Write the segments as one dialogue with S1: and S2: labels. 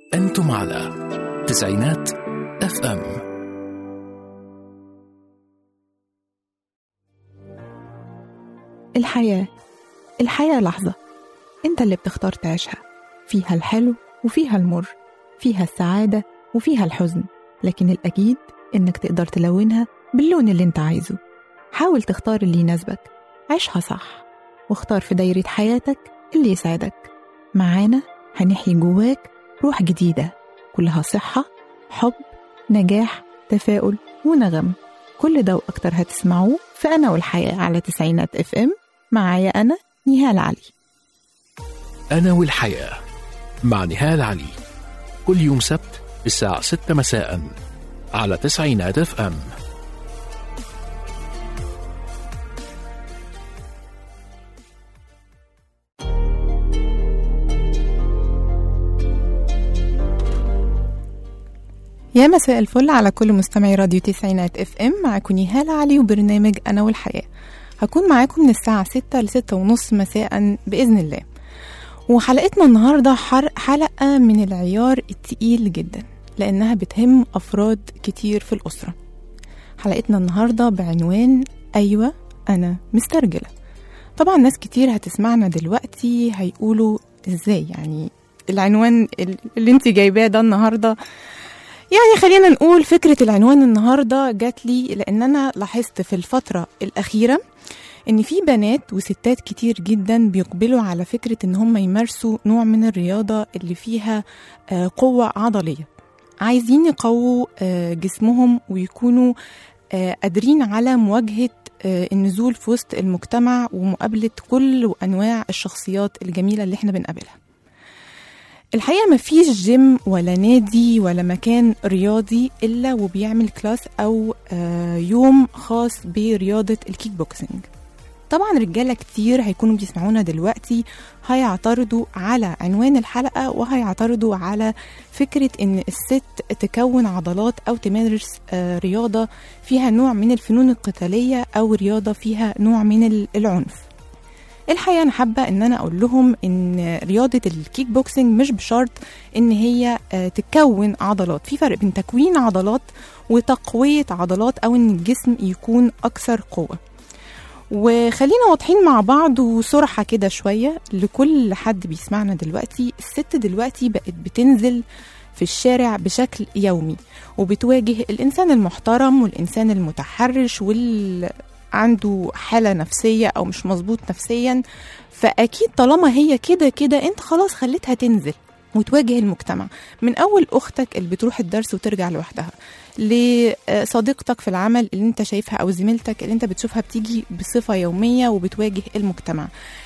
S1: أنتم على تسعينات اف ام
S2: الحياة الحياة لحظة انت اللي بتختار تعيشها فيها الحلو وفيها المر فيها السعادة وفيها الحزن لكن الأكيد إنك تقدر تلونها باللون اللي انت عايزه حاول تختار اللي يناسبك عيشها صح واختار في دايرة حياتك اللي يسعدك معانا هنحيي جواك روح جديدة كلها صحة حب نجاح تفاؤل ونغم كل ده وأكتر هتسمعوه في أنا والحياة على تسعينات اف ام معايا أنا نهال علي
S1: أنا والحياة مع نهال علي كل يوم سبت الساعة 6 مساء على تسعينات اف ام
S2: يا مساء الفل على كل مستمعي راديو تسعينات اف ام معاكم نهال علي وبرنامج أنا والحياة هكون معاكم من الساعة 6 ل 6 ونص مساء بإذن الله وحلقتنا النهاردة حر- حلقة من العيار التقيل جدا لأنها بتهم أفراد كتير في الأسرة حلقتنا النهاردة بعنوان أيوة أنا مسترجلة طبعا ناس كتير هتسمعنا دلوقتي هيقولوا ازاي يعني العنوان ال- اللي انت جايباه ده النهارده يعني خلينا نقول فكرة العنوان النهاردة جات لي لأن أنا لاحظت في الفترة الأخيرة إن في بنات وستات كتير جدا بيقبلوا على فكرة إن هم يمارسوا نوع من الرياضة اللي فيها آه، قوة عضلية عايزين يقووا آه، جسمهم ويكونوا آه، قادرين على مواجهة آه، النزول في وسط المجتمع ومقابلة كل أنواع الشخصيات الجميلة اللي احنا بنقابلها الحقيقة مفيش جيم ولا نادي ولا مكان رياضي إلا وبيعمل كلاس أو آه، يوم خاص برياضة الكيك بوكسينج طبعا رجالة كتير هيكونوا بيسمعونا دلوقتي هيعترضوا على عنوان الحلقة وهيعترضوا على فكرة إن الست تكون عضلات أو تمارس آه، رياضة فيها نوع من الفنون القتالية أو رياضة فيها نوع من ال- العنف الحقيقة أنا حابة إن أنا أقول لهم إن رياضة الكيك بوكسينج مش بشرط إن هي آه، تكون عضلات في فرق بين تكوين عضلات وتقوية عضلات أو إن الجسم يكون أكثر قوة وخلينا واضحين مع بعض وصرحة كده شوية لكل حد بيسمعنا دلوقتي الست دلوقتي بقت بتنزل في الشارع بشكل يومي وبتواجه الإنسان المحترم والإنسان المتحرش وال عنده حالة نفسية أو مش مظبوط نفسيا فأكيد طالما هي كده كده أنت خلاص خليتها تنزل وتواجه المجتمع من أول أختك اللي بتروح الدرس وترجع لوحدها لصديقتك في العمل اللي انت شايفها أو زميلتك اللي انت بتشوفها بتيجي بصفة يومية وبتواجه المجتمع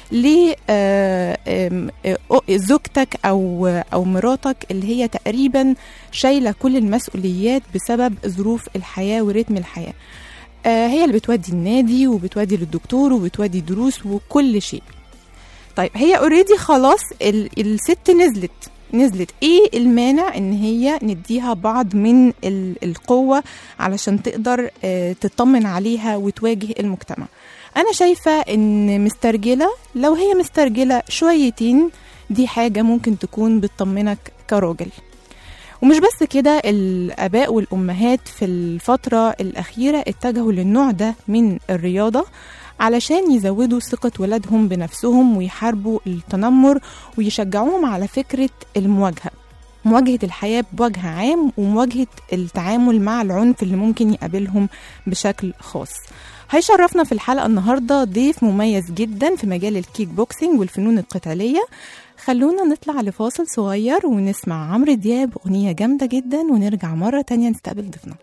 S2: لزوجتك أو أو مراتك اللي هي تقريبا شايلة كل المسؤوليات بسبب ظروف الحياة ورتم الحياة آه، هي اللي بتودي النادي وبتودي للدكتور وبتودي دروس وكل شيء طيب هي اوريدي خلاص ال- الست نزلت نزلت ايه المانع ان هي نديها بعض من ال- القوة علشان تقدر آه، تطمن عليها وتواجه المجتمع انا شايفة ان مسترجلة لو هي مسترجلة شويتين دي حاجة ممكن تكون بتطمنك كراجل ومش بس كده الآباء والأمهات في الفترة الأخيرة اتجهوا للنوع ده من الرياضة علشان يزودوا ثقة ولادهم بنفسهم ويحاربوا التنمر ويشجعوهم على فكرة المواجهة مواجهة الحياة بوجه عام ومواجهة التعامل مع العنف اللي ممكن يقابلهم بشكل خاص هيشرفنا في الحلقة النهاردة ضيف مميز جدا في مجال الكيك بوكسينج والفنون القتالية خلونا نطلع لفاصل صغير ونسمع عمرو دياب أغنية جامدة جدا ونرجع مرة تانية نستقبل ضيفنا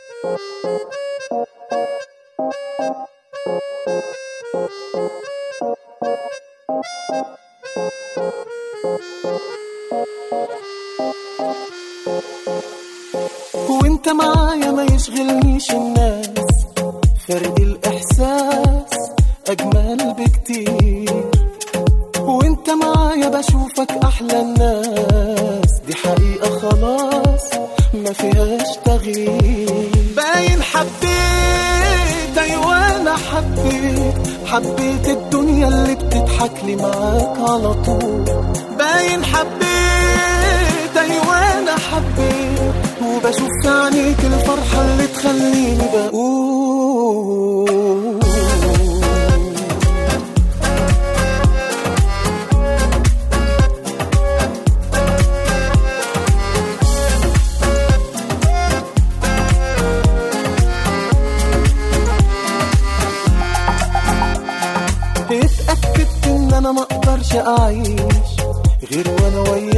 S3: وانت معايا ما يشغلنيش الناس فرق الاحساس اجمل بكتير وانت معايا بشوفك احلى الناس دي حقيقة خلاص ما فيهاش تغيير باين حبيت ايوه انا حبيت حبيت الدنيا اللي بتضحك لي معاك على طول باين حبيت ايوه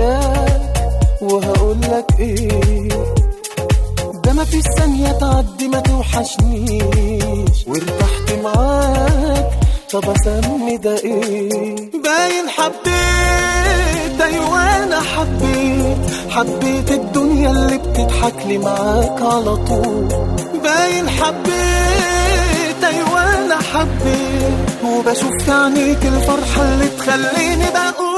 S3: وياك وهقولك ايه ده مفيش ثانية تعدي ما توحشنيش وارتحت معاك طب اسمي ده ايه باين حبيت ايوه انا حبيت حبيت الدنيا اللي بتضحك لي معاك على طول باين حبيت ايوه انا حبيت وبشوف في عينيك الفرحة اللي تخليني بقول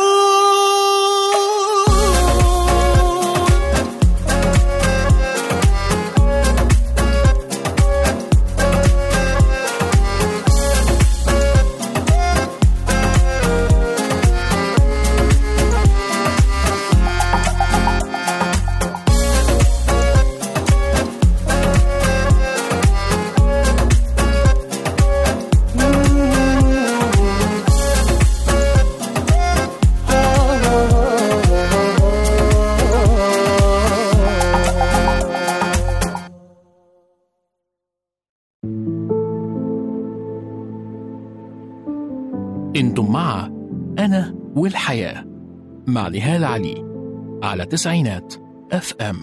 S1: انتم مع انا والحياه مع نهال علي على تسعينات اف ام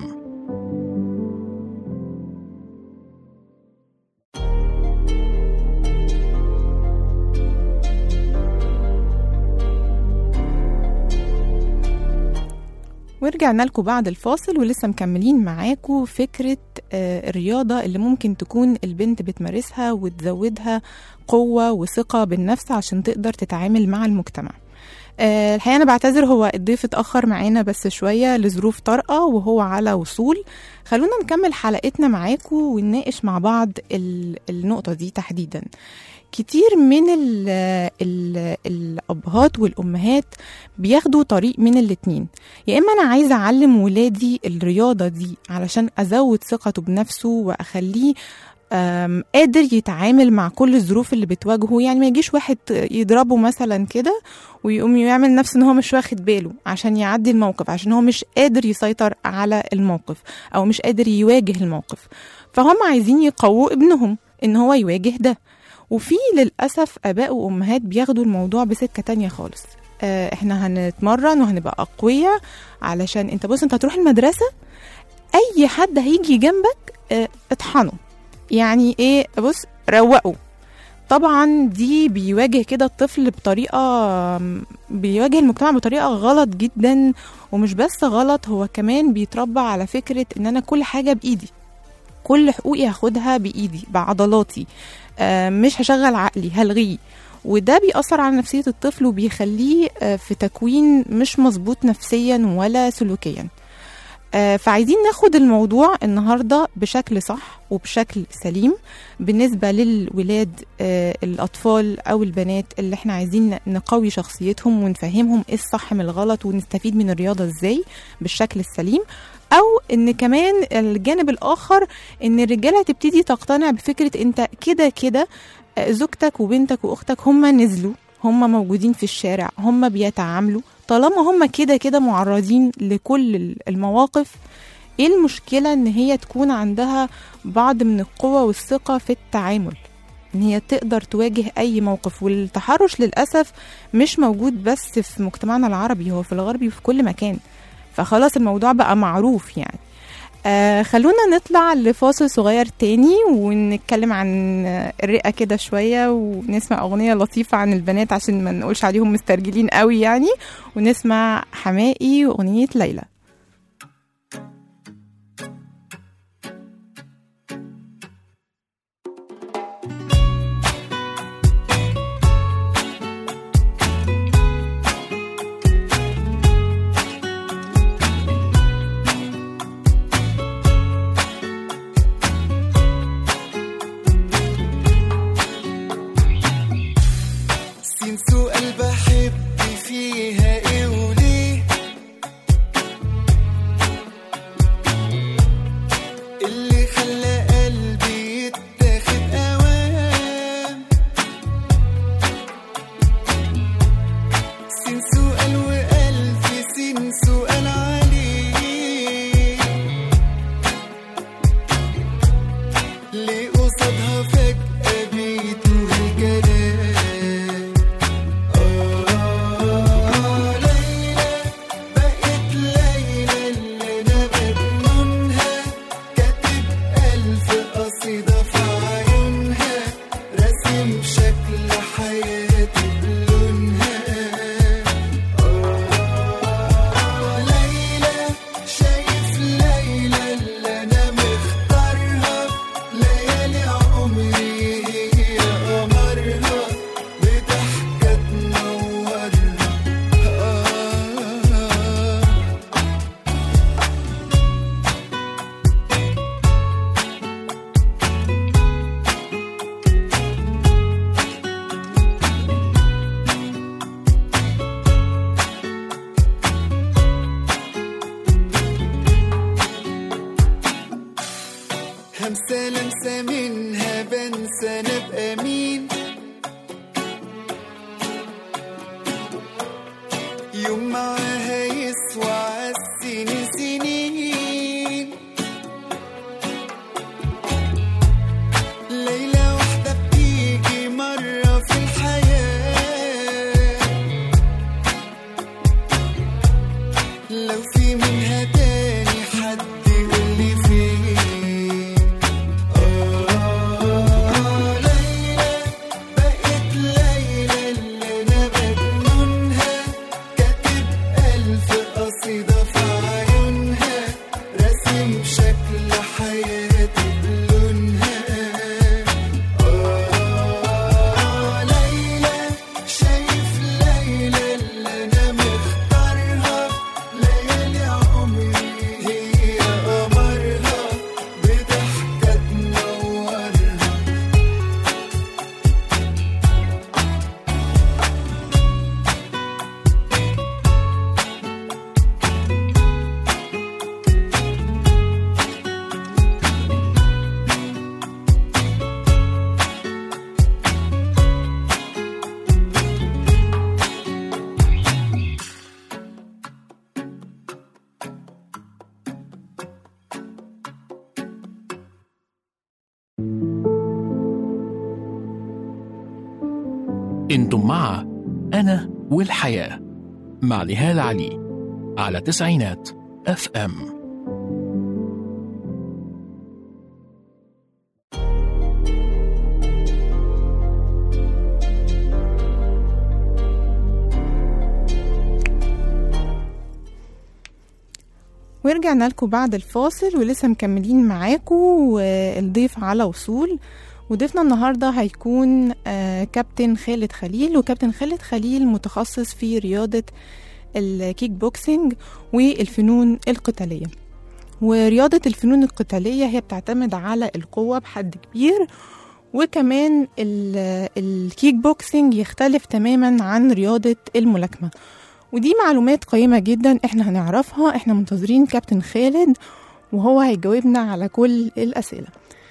S2: ورجعنا لكم بعد الفاصل ولسه مكملين معاكم فكرة آه، الرياضة اللي ممكن تكون البنت بتمارسها وتزودها قوة وثقة بالنفس عشان تقدر تتعامل مع المجتمع آه، الحقيقة أنا بعتذر هو الضيف اتأخر معانا بس شوية لظروف طارئة وهو على وصول خلونا نكمل حلقتنا معاكم ونناقش مع بعض ال- النقطة دي تحديدا كتير من ال ال الأبهات والأمهات بياخدوا طريق من الاتنين يا إما أنا عايزة أعلم ولادي الرياضة دي علشان أزود ثقته بنفسه وأخليه آم، قادر يتعامل مع كل الظروف اللي بتواجهه يعني ما يجيش واحد يضربه مثلا كده ويقوم يعمل نفسه ان هو مش واخد باله عشان يعدي الموقف عشان هو مش قادر يسيطر على الموقف او مش قادر يواجه الموقف فهم عايزين يقووا ابنهم ان هو يواجه ده وفي للأسف آباء وأمهات بياخدوا الموضوع بسكة تانية خالص آه، احنا هنتمرن وهنبقى أقوياء علشان انت بص انت هتروح المدرسة أي حد هيجي جنبك آه، اطحنه يعني ايه بص روقه طبعا دي بيواجه كده الطفل بطريقة بيواجه المجتمع بطريقة غلط جدا ومش بس غلط هو كمان بيتربى على فكرة ان انا كل حاجة بإيدي كل حقوقي هاخدها بإيدي بعضلاتي آه، مش هشغل عقلي هلغيه وده بيأثر على نفسية الطفل وبيخليه آه، في تكوين مش مظبوط نفسيا ولا سلوكيا آه، فعايزين ناخد الموضوع النهارده بشكل صح وبشكل سليم بالنسبه للولاد آه، الاطفال او البنات اللي احنا عايزين نقوي شخصيتهم ونفهمهم ايه الصح من الغلط ونستفيد من الرياضه ازاي بالشكل السليم او ان كمان الجانب الاخر ان الرجاله تبتدي تقتنع بفكره انت كده كده آه، زوجتك وبنتك واختك هم نزلوا هم موجودين في الشارع هم بيتعاملوا طالما هم كده كده معرضين لكل المواقف ايه المشكلة ان هي تكون عندها بعض من القوة والثقة في التعامل ان هي تقدر تواجه اي موقف والتحرش للأسف مش موجود بس في مجتمعنا العربي هو في الغربي وفي كل مكان فخلاص الموضوع بقى معروف يعني آه خلونا نطلع لفاصل صغير تاني ونتكلم عن الرئة كده شوية ونسمع أغنية لطيفة عن البنات عشان ما نقولش عليهم مسترجلين قوي يعني ونسمع حمائي وأغنية ليلى
S3: سين سؤال بحب فيها ايه وليه
S4: السنين سنين ليلة واحدة بتيجي مرة في الحياة لو في منها تاني حد يقولي فين آه ليلى بقت ليلى اللي أنا مجنونها كاتب ألف قصيدة في عيونها راسم شكل حياتي بلونها آه ليلى شايف ليلى اللي أنا مختارها ليالي عمري هي قمرها بضحكة تنورها
S1: انتم مع أنا والحياة مع نهال علي على تسعينات اف ام
S2: ورجعنا لكم بعد الفاصل ولسه مكملين معاكم والضيف على وصول وضيفنا النهارده هيكون آه، كابتن خالد خليل وكابتن خالد خليل متخصص في رياضة الكيك بوكسينج والفنون القتالية ورياضة الفنون القتالية هي بتعتمد على القوة بحد كبير وكمان ال- الكيك بوكسينج يختلف تماما عن رياضة الملاكمة ودي معلومات قيمة جدا احنا هنعرفها احنا منتظرين كابتن خالد وهو هيجاوبنا على كل الأسئلة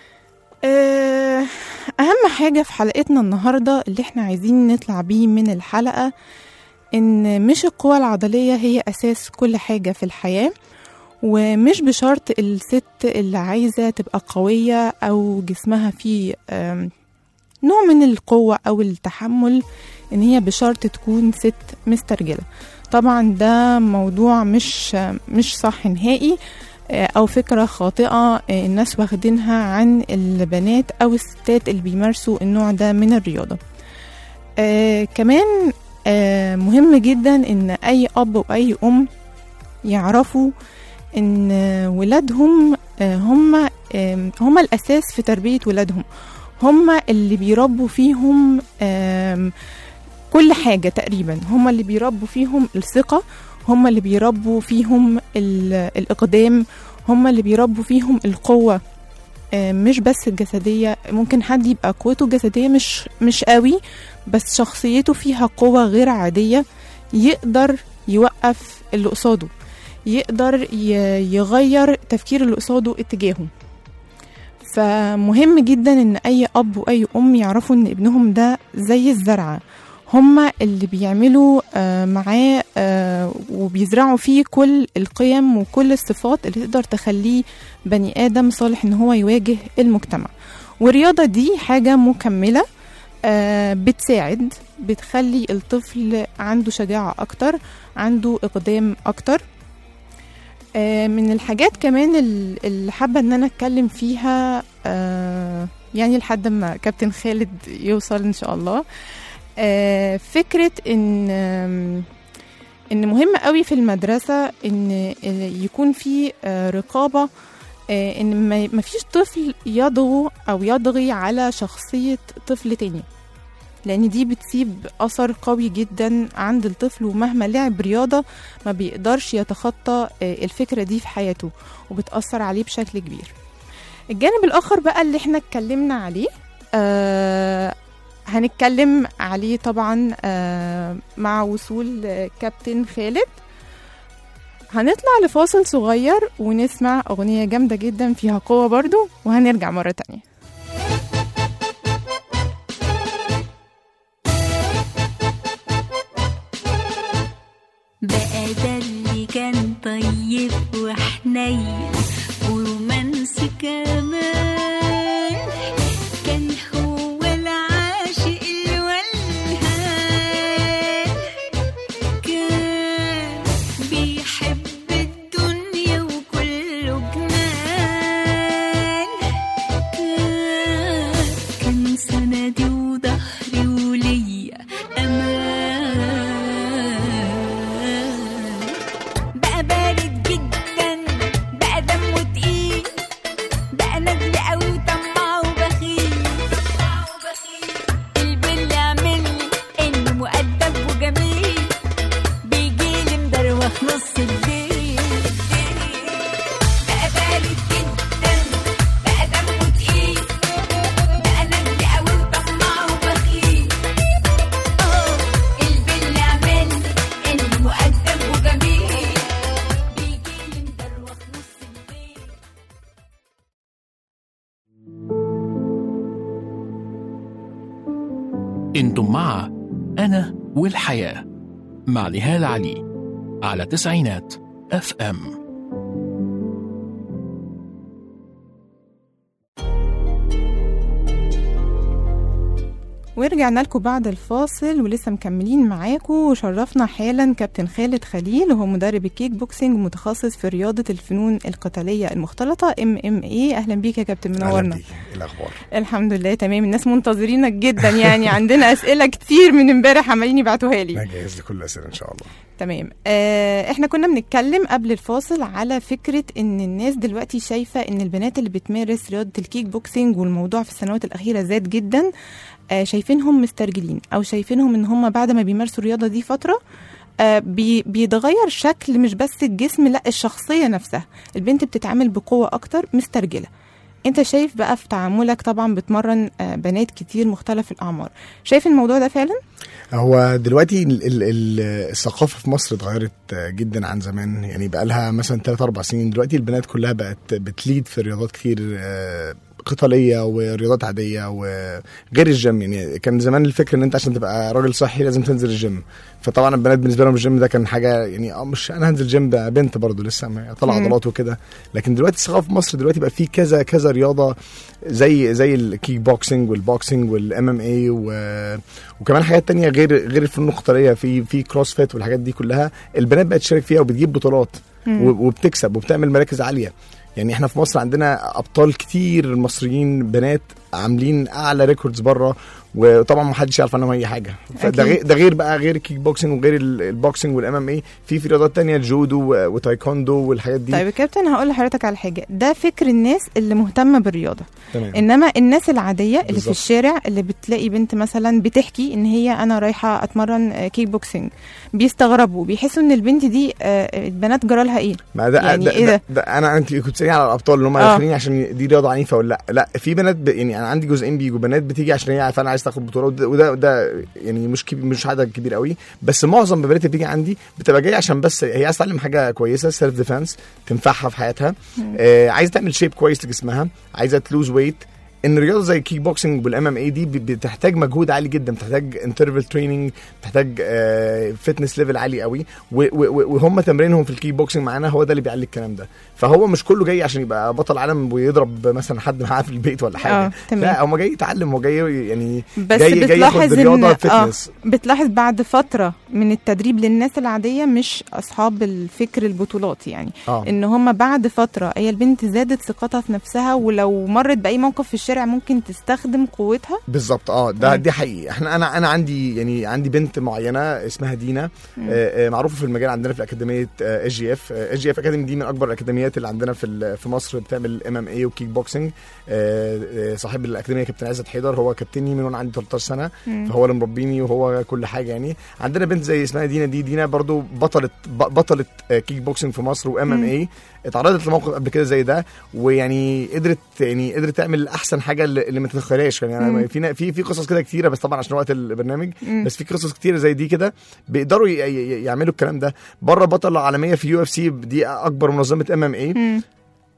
S2: آه، أهم حاجة في حلقتنا النهاردة اللي احنا عايزين نطلع بيه من الحلقة إن مش القوة العضلية هي أساس كل حاجة في الحياة ومش بشرط الست اللي عايزة تبقى قوية أو جسمها فيه آم، نوع من القوة أو التحمل إن هي بشرط تكون ست مسترجلة طبعا ده موضوع مش مش صح نهائي آه، أو فكرة خاطئة آه، الناس واخدينها عن البنات أو الستات اللي بيمارسوا النوع ده من الرياضة آه كمان آه مهم جدا إن أي أب وأي أم يعرفوا إن ولادهم آه هم آه هم الأساس في تربية ولادهم هم اللي بيربوا فيهم آم، كل حاجة تقريبا هم اللي بيربوا فيهم الثقة هم اللي بيربوا فيهم ال- الإقدام هم اللي بيربوا فيهم القوة آه، مش بس الجسدية ممكن حد يبقى قوته الجسدية مش مش قوي بس شخصيته فيها قوة غير عادية يقدر يوقف اللي قصاده يقدر ي- يغير تفكير اللي قصاده اتجاهه فمهم جدا ان اي اب واي ام يعرفوا ان ابنهم ده زي الزرعه هما اللي بيعملوا آه، معاه آه، وبيزرعوا فيه كل القيم وكل الصفات اللي تقدر تخليه بني ادم صالح ان هو يواجه المجتمع والرياضه دي حاجه مكمله آه، بتساعد بتخلي الطفل عنده شجاعه اكتر عنده اقدام اكتر آه، من الحاجات كمان ال- اللي حابه ان انا اتكلم فيها آه، يعني لحد ما كابتن خالد يوصل ان شاء الله آه، فكره ان آم، ان مهم قوي في المدرسه ان آه، يكون في آه، رقابه آه، ان ما ما فيش طفل يضغو او يضغي على شخصيه طفل تاني لان دي بتسيب اثر قوي جدا عند الطفل ومهما لعب رياضه ما بيقدرش يتخطى آه، الفكره دي في حياته وبتاثر عليه بشكل كبير الجانب الاخر بقى اللي احنا اتكلمنا عليه آه هنتكلم عليه طبعا آه مع وصول آه، كابتن خالد هنطلع لفاصل صغير ونسمع أغنية جامدة جدا فيها قوة برضو وهنرجع مرة تانية
S5: بقى ده اللي كان طيب طيب وحنين ورومانسي كمان كان هو العاشق الولهان كان بيحب الدنيا وكله جنان كان كان سندي وظهري وليا امان بقى بارد جدا بقى دمه تقيل بقى ندل قوي وطماع وبخيل البل عملي انه مؤدب وجميل بيجيلي مدروخ نص الليل بقى بارد جدا بقى دمه تقيل بقى ندل قوي وطماع وبخيل اه البل عملي انه مؤدب وجميل بيجيلي مدروخ نص الليل
S1: انتم مع انا والحياه مع نهال علي على تسعينات اف ام
S2: ورجعنا لكم بعد الفاصل ولسه مكملين معاكم وشرفنا حالا كابتن خالد خليل وهو مدرب الكيك بوكسينج متخصص في رياضة الفنون القتالية المختلطة ام ام اي اهلا بيك يا كابتن
S6: اهلا
S2: منورنا
S6: بيك إيه الاخبار
S2: الحمد لله تمام الناس منتظرينك جدا يعني عندنا اسئلة كتير من امبارح عمالين يبعتوها لي
S6: انا جاهز لكل الاسئله ان شاء الله
S2: تمام آه احنا كنا بنتكلم قبل الفاصل على فكرة ان الناس دلوقتي شايفة ان البنات اللي بتمارس رياضة الكيك بوكسينج والموضوع في السنوات الأخيرة زاد جدا آه شايفينهم مسترجلين او شايفينهم ان هم بعد ما بيمارسوا الرياضة دي فترة آه بي بيتغير شكل مش بس الجسم لا الشخصية نفسها البنت بتتعامل بقوة اكتر مسترجلة انت شايف بقى في تعاملك طبعا بتمرن آه بنات كتير مختلف الاعمار شايف الموضوع ده فعلا
S6: هو دلوقتي ال ال ال الثقافه في مصر اتغيرت جدا عن زمان يعني بقى لها مثلا 3 4 سنين دلوقتي البنات كلها بقت بتليد في رياضات كتير آه، قتاليه ورياضات عاديه وغير الجيم يعني كان زمان الفكره ان انت عشان تبقى راجل صحي لازم تنزل الجيم فطبعا البنات بالنسبه لهم الجيم ده كان حاجه يعني اه مش انا هنزل جيم ده بنت برضه لسه ما- طلع
S2: مم.
S6: عضلات وكده لكن دلوقتي الثقافه في مصر دلوقتي بقى في كذا كذا رياضه زي زي الكيك بوكسنج والبوكسنج والام ام اي وكمان حاجات تانية غير غير الفنون القتاليه في في كروس فيت والحاجات دي كلها البنات بقت تشارك فيها وبتجيب بطولات
S2: مم.
S6: و- وبتكسب وبتعمل مراكز عاليه يعني احنا في مصر عندنا ابطال كتير مصريين بنات عاملين اعلى ريكوردز بره وطبعا ما حدش يعرف عنهم اي حاجه فده
S2: أكيد.
S6: غير ده غير بقى غير الكيك بوكسنج وغير ال- البوكسنج والام ام اي في في رياضات تانية الجودو و- وتايكوندو والحاجات دي
S2: طيب يا كابتن هقول لحضرتك على حاجه ده فكر الناس اللي مهتمه بالرياضه
S6: تمام
S2: انما الناس العاديه اللي في
S6: بالظبط.
S2: الشارع اللي بتلاقي بنت مثلا بتحكي ان هي انا رايحه اتمرن آه، كيك بوكسينج بيستغربوا بيحسوا ان البنت دي آه، البنات جرالها ايه
S6: ما ده
S2: يعني
S6: ده,
S2: إيه
S6: ده,
S2: ده؟
S6: ده انا انت كنت بتسالني على الابطال اللي هم
S2: آه.
S6: داخلين عشان دي رياضه عنيفه ولا لا لا في بنات ب... يعني انا عندي جزئين بيجوا بنات بتيجي عشان هي فعلا عايز تاخد بطوله وده, وده ده يعني مش كبير مش عدد كبير قوي بس معظم البنات اللي بتيجي عندي بتبقى جايه عشان بس هي عايزه تتعلم حاجه كويسه سيلف ديفense تنفعها في حياتها آه عايزه تعمل شيب كويس لجسمها عايزه تلوز ويت ان رياضه زي الكيك بوكسنج والام ام اي دي ب- بتحتاج مجهود عالي جدا بتحتاج انترفال تريننج بتحتاج فتنس ليفل عالي قوي و- و- وهم تمرينهم في الكيك بوكسنج معانا هو ده اللي بيعلي الكلام ده فهو مش كله جاي عشان يبقى بطل عالم ويضرب مثلا حد معاه في البيت ولا حاجه
S2: اه تمام
S6: لا هو جاي يتعلم هو جاي يعني
S2: بس
S6: جاي جاي
S2: بتلاحظ
S6: ياخد
S2: ان
S6: الرياضه
S2: اه
S6: فتنس
S2: بتلاحظ بعد فتره من التدريب للناس العاديه مش اصحاب الفكر البطولات يعني
S6: اه
S2: ان هم بعد فتره هي البنت زادت ثقتها في نفسها ولو مرت باي موقف في الشارع ممكن تستخدم قوتها
S6: بالظبط اه ده
S2: مم.
S6: دي حقيقي احنا انا انا عندي يعني عندي بنت معينه اسمها دينا
S2: مم.
S6: آه، آه، معروفه في المجال عندنا في اكاديميه اس جي اف اس جي اف اكاديمي دي من اكبر الاكاديميات اللي عندنا في ال- في مصر بتعمل ام ام اي وكيك بوكسنج آه، آه، صاحب الاكاديميه كابتن عزت حيدر هو كابتني من وانا عندي 13 سنه
S2: مم.
S6: فهو اللي مربيني وهو كل حاجه يعني عندنا بنت زي اسمها دينا دي دينا برضو بطله ب- بطله آه، كيك بوكسنج في مصر وام ام
S2: مم.
S6: اي اتعرضت لموقف قبل كده زي ده ويعني قدرت يعني قدرت تعمل احسن حاجه اللي اللي ما تتخيلهاش يعني
S2: مم.
S6: أنا في في في قصص كده كتيره بس طبعا عشان وقت البرنامج
S2: مم.
S6: بس في قصص كتيره زي دي كده بيقدروا ي- ي- يعملوا الكلام ده بره بطله عالميه في يو اف سي دي اكبر منظمه ام ام اي
S2: مم.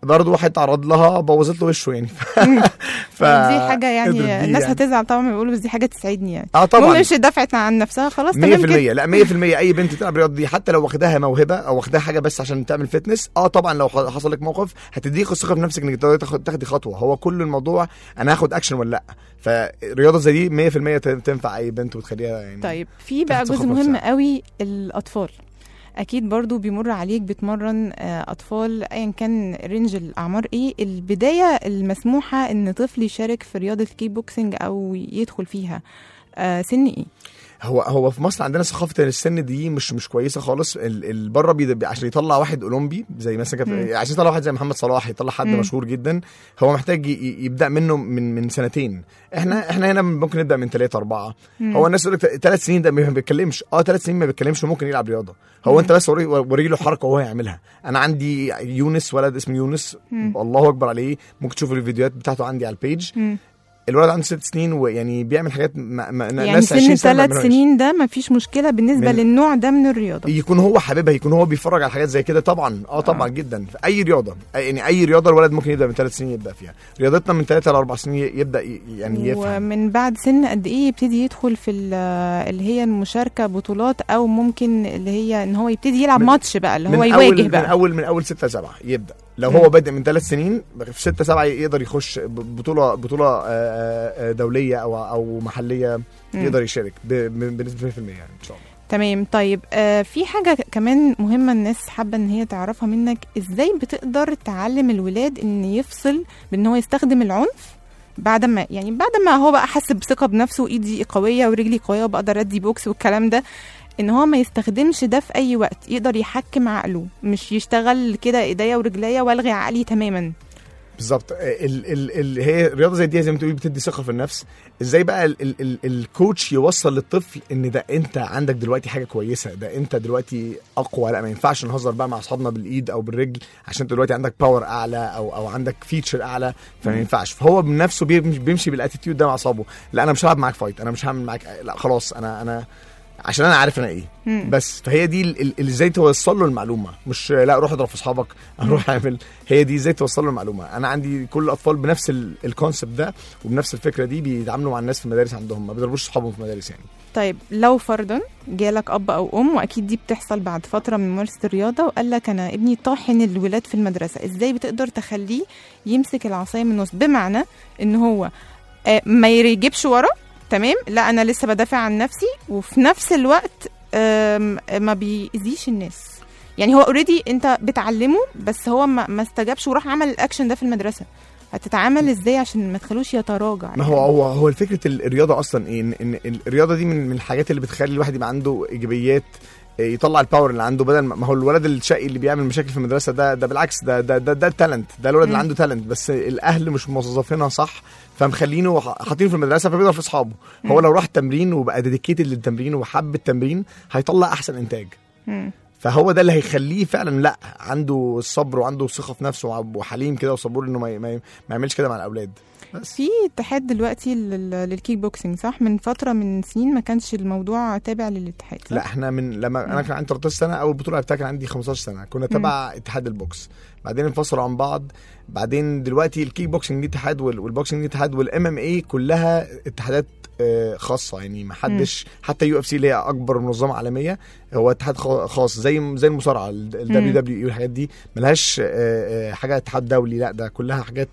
S6: برضه واحد تعرض لها بوظت له وشه يعني ف... ف...
S2: دي حاجه يعني
S6: قدرت دي
S2: الناس
S6: يعني.
S2: هتزعل طبعا بيقولوا بس دي حاجه تسعدني يعني
S6: اه طبعا
S2: المهم مش دفعت عن نفسها خلاص
S6: 100%
S2: تمام كده
S6: لا 100% اي بنت بتلعب رياضه دي حتى لو واخداها موهبه او واخداها حاجه بس عشان تعمل فتنس اه طبعا لو ح- حصل لك موقف هتديك الثقه في نفسك انك تقدري تاخد- تاخدي خطوه هو كل الموضوع انا هاخد اكشن ولا لا فرياضه زي دي 100% تن- تنفع اي بنت وتخليها يعني
S2: طيب في بقى
S6: تاخد
S2: جزء
S6: ثقة
S2: مهم
S6: نفسها.
S2: قوي الاطفال اكيد برضو بيمر عليك بتمرن آه، اطفال ايا كان رينج الاعمار ايه البدايه المسموحه ان طفل يشارك في رياضه الكيك بوكسنج او يدخل فيها آه، سن ايه
S6: هو هو في مصر عندنا ثقافه السن دي مش مش كويسه خالص ال- ال- بره بي- عشان يطلع واحد اولمبي زي مثلا كانت-
S2: مم.
S6: عشان يطلع واحد زي محمد صلاح يطلع حد
S2: مم.
S6: مشهور جدا هو محتاج ي- ي- يبدا منه من من سنتين احنا احنا هنا ممكن نبدا من ثلاثة أربعة
S2: مم.
S6: هو الناس يقول لك ثلاث سنين ده ما بيتكلمش اه ثلاث سنين ما بيتكلمش وممكن يلعب رياضه هو
S2: مم.
S6: انت بس وري, وري له حركه وهو يعملها انا عندي يونس ولد اسمه يونس
S2: مم.
S6: الله اكبر عليه ممكن تشوف الفيديوهات بتاعته عندي على البيج
S2: مم.
S6: الولد عنده ست سنين ويعني بيعمل حاجات ما ما
S2: يعني
S6: ناس 20
S2: سن
S6: سنه ما
S2: ثلاث
S6: بيعملوهاش.
S2: سنين ده مفيش مشكله بالنسبه
S6: من-
S2: للنوع ده من الرياضه
S6: يكون هو حاببها يكون هو بيتفرج على حاجات زي كده طبعا اه طبعا جدا في اي رياضه أي- يعني اي رياضه الولد ممكن يبدا من ثلاث سنين يبدا فيها رياضتنا من ثلاثة لاربع سنين يبدا ي- يعني يفهم
S2: ومن بعد سن قد ايه يبتدي يدخل في ال- اللي هي المشاركه بطولات او ممكن اللي هي ان هو يبتدي يلعب
S6: من-
S2: ماتش بقى اللي هو
S6: من
S2: يواجه
S6: اول من
S2: بقى
S6: اول من اول ستة سبعة يبدا لو
S2: مم.
S6: هو بادئ من ثلاث سنين في ستة سبعة يقدر يخش ب- بطوله بطوله آه، آه، آه، دوليه او او محليه
S2: مم.
S6: يقدر يشارك ب- ب- بنسبه 100% يعني ان شاء الله
S2: تمام طيب آه في حاجة ك- كمان مهمة الناس حابة ان هي تعرفها منك ازاي بتقدر تعلم الولاد ان يفصل بان هو يستخدم العنف بعد ما يعني بعد ما هو بقى حس بثقة بنفسه وايدي قوية ورجلي قوية وبقدر ادي بوكس والكلام ده ان هو ما يستخدمش ده في اي وقت يقدر يحكم عقله مش يشتغل كده ايديا ورجليا والغي عقلي تماما
S6: بالظبط ال ال ال هي الرياضه زي دي زي ما تقولي بتدي ثقه في النفس ازاي بقى ال ال ال الكوتش يوصل للطفل ان ده انت عندك دلوقتي حاجه كويسه ده انت دلوقتي اقوى لا ما ينفعش نهزر بقى مع اصحابنا بالايد او بالرجل عشان انت دلوقتي عندك باور اعلى او او عندك فيتشر اعلى فما ينفعش فهو بنفسه بيمشي, بيمشي بالاتيتيود ده مع اصحابه لا انا مش هلعب معاك فايت انا مش هعمل معاك لا خلاص انا انا عشان انا عارف انا ايه
S2: مم.
S6: بس فهي دي ال- ال- اللي ازاي توصل له المعلومه مش لا روح اضرب في اصحابك روح اعمل هي دي ازاي توصل له المعلومه انا عندي كل الاطفال بنفس ال- الكونسبت ده وبنفس الفكره دي بيتعاملوا مع الناس في المدارس عندهم ما بيضربوش اصحابهم في المدارس يعني
S2: طيب لو فرضا جالك اب او ام واكيد دي بتحصل بعد فتره من ممارسه الرياضه وقال لك انا ابني طاحن الولاد في المدرسه ازاي بتقدر تخليه يمسك العصايه من النص بمعنى ان هو آه، ما يجيبش ورا تمام لا انا لسه بدافع عن نفسي وفي نفس الوقت آم، ما بيأذيش الناس يعني هو اوريدي انت بتعلمه بس هو ما, ما استجابش وراح عمل الاكشن ده في المدرسه هتتعامل ازاي عشان ما تخلوش يتراجع
S6: ما هو هو هو الفكره ال- الرياضه اصلا ايه ان إن الرياضه دي من من الحاجات اللي بتخلي الواحد يبقى عنده ايجابيات إيه، يطلع الباور اللي عنده بدل ما ما هو الولد الشقي اللي بيعمل مشاكل في المدرسه ده ده بالعكس ده ده ده, ده التالنت ده الولد اللي
S2: مم.
S6: عنده تالنت بس الاهل مش موظفينها صح فمخلينه ح- حاطينه في المدرسه فبيضرب في اصحابه هو لو راح تمرين وبقى ديديكيتد للتمرين وحب التمرين هيطلع احسن انتاج
S2: مم.
S6: فهو ده اللي هيخليه فعلا لا عنده الصبر وعنده ثقه في نفسه وع- وحليم كده وصبور انه ما, ما, ما يعملش كده مع الاولاد بس
S2: في اتحاد دلوقتي لل- للكيك بوكسينج صح من فتره من سنين ما كانش الموضوع تابع للاتحاد صح؟
S6: لا احنا من لما انا كان عندي 13 سنه اول بطوله لعبتها كان عندي 15 سنه كنا تبع اتحاد البوكس بعدين انفصلوا عن بعض بعدين دلوقتي الكيك بوكسنج دي اتحاد وال- والبوكسنج دي اتحاد والام ام اي كلها اتحادات آه، خاصه يعني ما حدش حتى يو اف سي اللي هي اكبر منظمه عالميه هو اتحاد خا- خاص زي زي المصارعه الدبليو دبليو اي والحاجات دي ملهاش آه، آه، حاجه اتحاد دولي لا ده كلها حاجات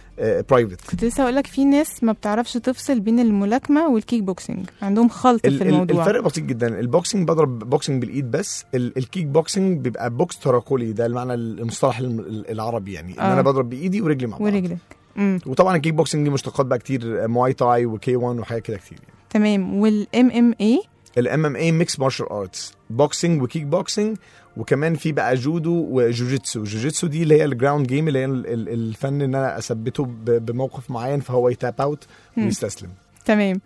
S6: برايفت
S2: كنت لسه اقول لك في ناس ما بتعرفش تفصل بين الملاكمه والكيك بوكسينج عندهم خلط
S6: ال-
S2: في
S6: ال-
S2: الموضوع
S6: الفرق بسيط جدا البوكسنج بضرب بوكسنج بالايد بس ال- الكيك بوكسنج بيبقى بوكس تراكولي ده المعنى المصطلح الم- ال- العربي يعني ان
S2: آه.
S6: انا بضرب بايدي ورجلي مع بعض
S2: ورجلك امم
S6: وطبعا الكيك بوكسنج دي مشتقات بقى كتير مواي تاي وكي 1 وحاجات كده كتير يعني.
S2: تمام والام ام اي
S6: الام ام اي ميكس مارشال ارتس بوكسنج وكيك بوكسنج وكمان في بقى جودو وجوجيتسو جوجيتسو دي اللي هي الجراوند جيم اللي هي ال- ال- الفن ان انا اثبته ب- بموقف معين فهو يتاب اوت
S2: مم.
S6: ويستسلم
S2: تمام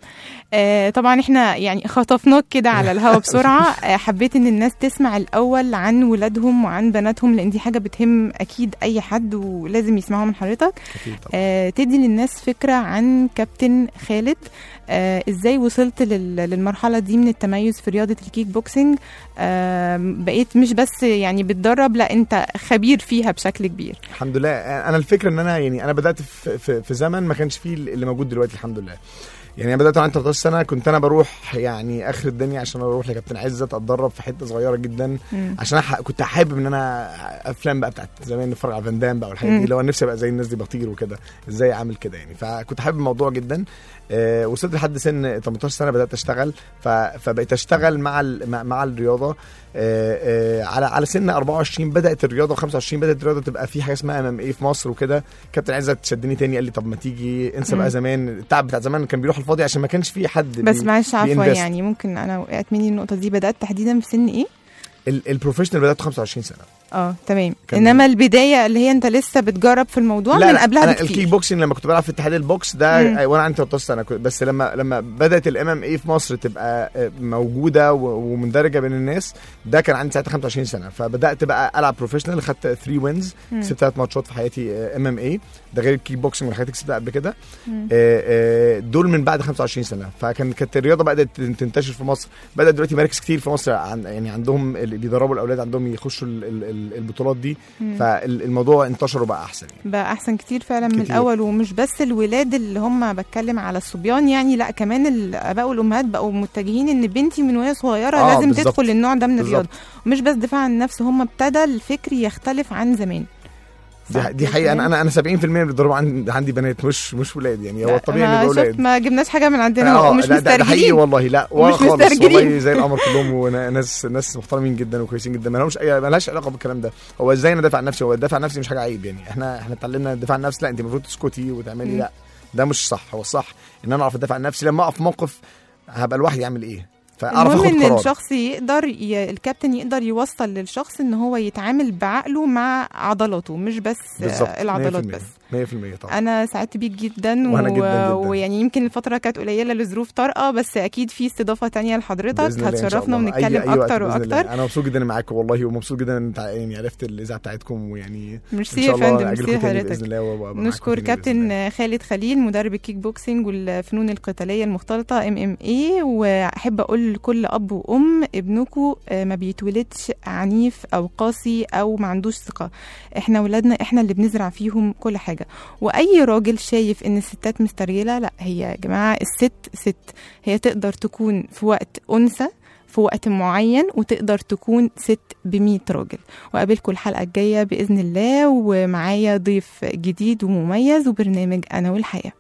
S2: آه طبعا احنا يعني خطفناك كده على الهوا بسرعه آه حبيت ان الناس تسمع الاول عن ولادهم وعن بناتهم لان دي حاجه بتهم اكيد اي حد ولازم يسمعوها من حضرتك
S6: اكيد طبعا
S2: آه تدي للناس فكره عن كابتن خالد آه ازاي وصلت لل- للمرحله دي من التميز في رياضه الكيك بوكسنج آه بقيت مش بس يعني بتدرب لا انت خبير فيها بشكل كبير
S6: الحمد لله انا الفكره ان انا يعني انا بدات في, في, في زمن ما كانش فيه اللي موجود دلوقتي الحمد لله يعني انا بدات وانا عندي 13 سنه كنت انا بروح يعني اخر الدنيا عشان اروح لكابتن عزت اتدرب في حته صغيره جدا
S2: مم.
S6: عشان أنا ح- كنت حابب ان انا افلام بقى بتاعت زمان نتفرج على فان دام بقى والحاجات
S2: مم.
S6: دي اللي هو نفسي ابقى زي الناس دي بطير وكده ازاي اعمل كده يعني فكنت حابب الموضوع جدا آه وصلت لحد سن 18 سنه بدات اشتغل ف... فبقيت اشتغل مع ال... مع, مع الرياضه آه آه على على سن 24 بدات الرياضه و25 بدات الرياضه تبقى في حاجه اسمها ام ام اي في مصر وكده كابتن عزت شدني تاني قال لي طب ما تيجي انسى
S2: مم.
S6: بقى زمان التعب بتاع زمان كان بيروح الفاضي عشان ما كانش في حد
S2: بس
S6: بي-
S2: معلش عفوا
S6: بيinvest.
S2: يعني ممكن انا وقعت مني النقطه دي بدات تحديدا في سن ايه
S6: ال- البروفيشنال بدات 25 سنه
S2: اه تمام
S6: كان-
S2: انما البدايه اللي هي انت لسه بتجرب في الموضوع من قبلها
S6: أنا
S2: بكتير
S6: الكيك بوكسنج لما كنت بلعب في اتحاد البوكس ده
S2: مم.
S6: وانا عندي 13 سنه كنت- بس لما لما بدات الام ام اي في مصر تبقى آه، موجوده و- ومندرجه بين الناس ده كان عندي ساعتها 25 سنه فبدات بقى العب بروفيشنال خدت 3 وينز
S2: مم.
S6: كسبت ثلاث ماتشات في حياتي ام ام اي ده غير الكيك بوكسنج والحاجات اللي كسبتها قبل كده
S2: مم.
S6: آه، آه، دول من بعد 25 سنه فكان كانت الرياضه بدات تنتشر في مصر بدات دلوقتي مراكز كتير في مصر عن يعني عندهم اللي بيدربوا الاولاد عندهم يخشوا ال- ال- ال- البطولات دي
S2: مم.
S6: فالموضوع انتشر وبقى احسن يعني.
S2: بقى احسن كتير فعلا من
S6: كتير.
S2: الاول ومش بس الولاد اللي هم بتكلم على الصبيان يعني لا كمان الاباء والامهات بقوا متجهين ان بنتي من وهي صغيره
S6: آه،
S2: لازم
S6: بالظبط.
S2: تدخل النوع ده من
S6: بالظبط.
S2: الرياضه ومش بس دفاع عن النفس هم ابتدى الفكر يختلف عن زمان
S6: دي, دي حقيقه انا انا انا 70% من الضرب عندي, عندي بنات مش مش ولاد يعني هو الطبيعي ان
S2: ما
S6: يبقى
S2: شفت
S6: ولاد
S2: ما جبناش حاجه من عندنا
S6: آه،
S2: ومش
S6: لا، ده- ده حقيقي
S2: مسترجلين
S6: والله لا ولا
S2: ومش
S6: خالص
S2: مسترجلين.
S6: والله زي القمر كلهم وناس ناس محترمين جدا وكويسين جدا ما لهمش اي ما لهاش علاقه بالكلام ده هو ازاي انا دافع عن نفسي هو الدفاع عن نفسي مش حاجه عيب يعني احنا احنا اتعلمنا الدفاع عن النفس لا انت المفروض تسكتي وتعملي
S2: مم.
S6: لا ده مش صح هو الصح ان انا اعرف ادافع عن نفسي لما اقف في موقف هبقى لوحدي اعمل ايه فاعرف
S2: المهم
S6: اخد
S2: ان
S6: قرار
S2: الشخص يقدر ي... الكابتن يقدر يوصل للشخص ان هو يتعامل بعقله مع عضلاته مش بس
S6: بالظبط
S2: آه، العضلات
S6: 100%
S2: بس
S6: 100% طبعا
S2: انا سعدت بيك جدا
S6: وأنا جداً جداً.
S2: ويعني يمكن الفتره كانت قليله لظروف طارئه بس اكيد في استضافه تانية لحضرتك
S6: بإذن الله إن شاء
S2: هتشرفنا
S6: الله.
S2: ونتكلم
S6: أي- أي وقت
S2: اكتر
S6: بإذن الله.
S2: واكتر
S6: انا مبسوط جدا اني معاكم والله ومبسوط جدا ان تع- يعني عرفت الاذاعه بتاعتكم ويعني
S2: ميرسي
S6: ان
S2: يا
S6: شاء الله
S2: فندم
S6: اجيلكم
S2: ميرسي
S6: تاني
S2: لحضرتك
S6: باذن الله وأبقى معاكم
S2: نشكر
S6: تاني بإذن الله.
S2: كابتن خالد خليل مدرب الكيك بوكسينج والفنون القتاليه المختلطه ام ام اي واحب اقول لكل اب وام ابنكم ما بيتولدش عنيف او قاسي او ما عندوش ثقه احنا ولادنا احنا اللي بنزرع فيهم كل حاجه واي راجل شايف ان الستات مسترجله لا هي يا جماعه الست ست هي تقدر تكون في وقت انثى في وقت معين وتقدر تكون ست بمية راجل وقابلكم الحلقة الجاية بإذن الله ومعايا ضيف جديد ومميز وبرنامج أنا والحياة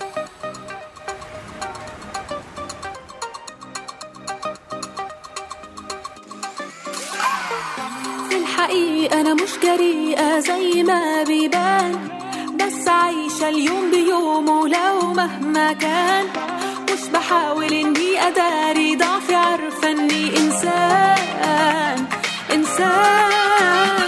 S7: في الحقيقة أنا مش جريئة زي ما بيبان بس عايشة اليوم بيومه لو مهما كان مش بحاول إني أداري ضعفي عارفة إني إنسان إنسان